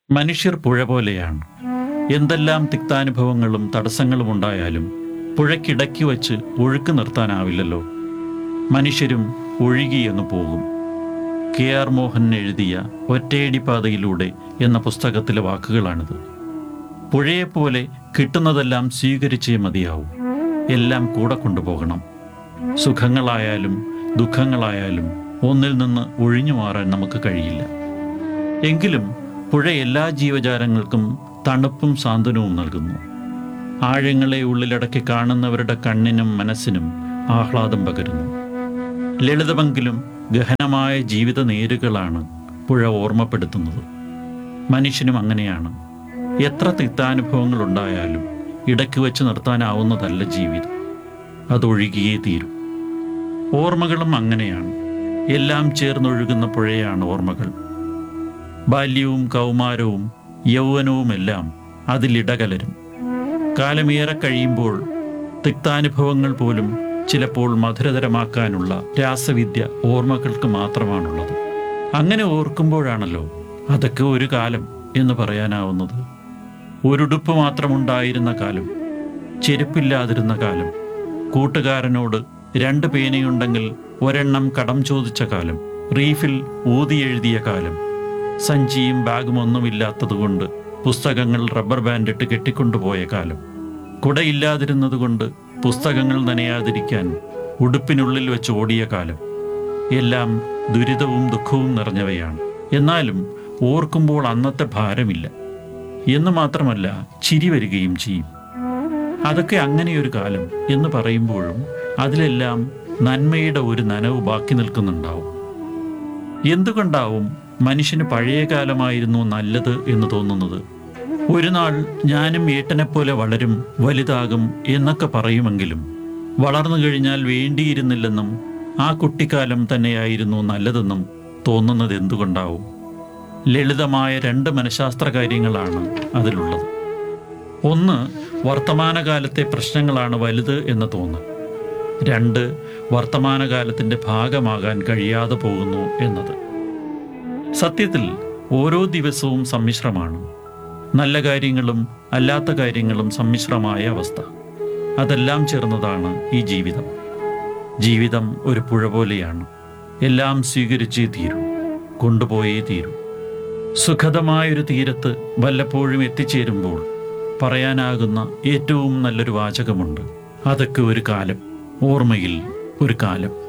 മനുഷ്യർ പുഴ പോലെയാണ് എന്തെല്ലാം തിക്താനുഭവങ്ങളും തടസ്സങ്ങളും ഉണ്ടായാലും പുഴയ്ക്കിടയ്ക്ക് വച്ച് ഒഴുക്ക് നിർത്താനാവില്ലല്ലോ മനുഷ്യരും ഒഴുകിയെന്ന് പോകും കെ ആർ മോഹൻ എഴുതിയ ഒറ്റയടിപ്പാതയിലൂടെ എന്ന പുസ്തകത്തിലെ വാക്കുകളാണിത് പുഴയെപ്പോലെ കിട്ടുന്നതെല്ലാം സ്വീകരിച്ചേ മതിയാവും എല്ലാം കൂടെ കൊണ്ടുപോകണം സുഖങ്ങളായാലും ദുഃഖങ്ങളായാലും ഒന്നിൽ നിന്ന് ഒഴിഞ്ഞു മാറാൻ നമുക്ക് കഴിയില്ല എങ്കിലും പുഴ എല്ലാ ജീവജാലങ്ങൾക്കും തണുപ്പും സാന്ത്വനവും നൽകുന്നു ആഴങ്ങളെ ഉള്ളിലടക്കി കാണുന്നവരുടെ കണ്ണിനും മനസ്സിനും ആഹ്ലാദം പകരുന്നു ലളിതമെങ്കിലും ഗഹനമായ ജീവിത നേരുകളാണ് പുഴ ഓർമ്മപ്പെടുത്തുന്നത് മനുഷ്യനും അങ്ങനെയാണ് എത്ര തിക്താനുഭവങ്ങൾ ഉണ്ടായാലും ഇടയ്ക്ക് വെച്ച് നിർത്താനാവുന്നതല്ല ജീവിതം അതൊഴുകിയേ തീരും ഓർമ്മകളും അങ്ങനെയാണ് എല്ലാം ചേർന്നൊഴുകുന്ന പുഴയാണ് ഓർമ്മകൾ ബാല്യവും കൗമാരവും യൗവനവുമെല്ലാം അതിലിടകലരും കാലമേറെ കഴിയുമ്പോൾ തിക്താനുഭവങ്ങൾ പോലും ചിലപ്പോൾ മധുരതരമാക്കാനുള്ള രാസവിദ്യ ഓർമ്മകൾക്ക് മാത്രമാണുള്ളത് അങ്ങനെ ഓർക്കുമ്പോഴാണല്ലോ അതൊക്കെ ഒരു കാലം എന്ന് പറയാനാവുന്നത് ഒരുടുപ്പ് മാത്രമുണ്ടായിരുന്ന കാലം ചെരുപ്പില്ലാതിരുന്ന കാലം കൂട്ടുകാരനോട് രണ്ട് പേനയുണ്ടെങ്കിൽ ഒരെണ്ണം കടം ചോദിച്ച കാലം റീഫിൽ ഊതി എഴുതിയ കാലം സഞ്ചിയും ബാഗും ഒന്നുമില്ലാത്തതുകൊണ്ട് പുസ്തകങ്ങൾ റബ്ബർ ബാൻഡിട്ട് കെട്ടിക്കൊണ്ടുപോയ കാലം കുടയില്ലാതിരുന്നതുകൊണ്ട് പുസ്തകങ്ങൾ നനയാതിരിക്കാൻ ഉടുപ്പിനുള്ളിൽ വെച്ച് ഓടിയ കാലം എല്ലാം ദുരിതവും ദുഃഖവും നിറഞ്ഞവയാണ് എന്നാലും ഓർക്കുമ്പോൾ അന്നത്തെ ഭാരമില്ല എന്ന് മാത്രമല്ല ചിരി വരികയും ചെയ്യും അതൊക്കെ അങ്ങനെയൊരു കാലം എന്ന് പറയുമ്പോഴും അതിലെല്ലാം നന്മയുടെ ഒരു നനവ് ബാക്കി നിൽക്കുന്നുണ്ടാവും എന്തുകൊണ്ടാവും മനുഷ്യന് പഴയ കാലമായിരുന്നു നല്ലത് എന്ന് തോന്നുന്നത് ഒരു നാൾ ഞാനും ഏട്ടനെപ്പോലെ വളരും വലുതാകും എന്നൊക്കെ പറയുമെങ്കിലും വളർന്നു കഴിഞ്ഞാൽ വേണ്ടിയിരുന്നില്ലെന്നും ആ കുട്ടിക്കാലം തന്നെയായിരുന്നു നല്ലതെന്നും തോന്നുന്നത് എന്തുകൊണ്ടാവും ലളിതമായ രണ്ട് മനഃശാസ്ത്ര കാര്യങ്ങളാണ് അതിലുള്ളത് ഒന്ന് വർത്തമാനകാലത്തെ പ്രശ്നങ്ങളാണ് വലുത് എന്ന് തോന്നൽ രണ്ട് വർത്തമാനകാലത്തിൻ്റെ ഭാഗമാകാൻ കഴിയാതെ പോകുന്നു എന്നത് സത്യത്തിൽ ഓരോ ദിവസവും സമ്മിശ്രമാണ് നല്ല കാര്യങ്ങളും അല്ലാത്ത കാര്യങ്ങളും സമ്മിശ്രമായ അവസ്ഥ അതെല്ലാം ചേർന്നതാണ് ഈ ജീവിതം ജീവിതം ഒരു പുഴ പോലെയാണ് എല്ലാം സ്വീകരിച്ചേ തീരൂ കൊണ്ടുപോയേ തീരൂ സുഖതമായൊരു തീരത്ത് വല്ലപ്പോഴും എത്തിച്ചേരുമ്പോൾ പറയാനാകുന്ന ഏറ്റവും നല്ലൊരു വാചകമുണ്ട് അതൊക്കെ ഒരു കാലം ഓർമ്മയിൽ ഒരു കാലം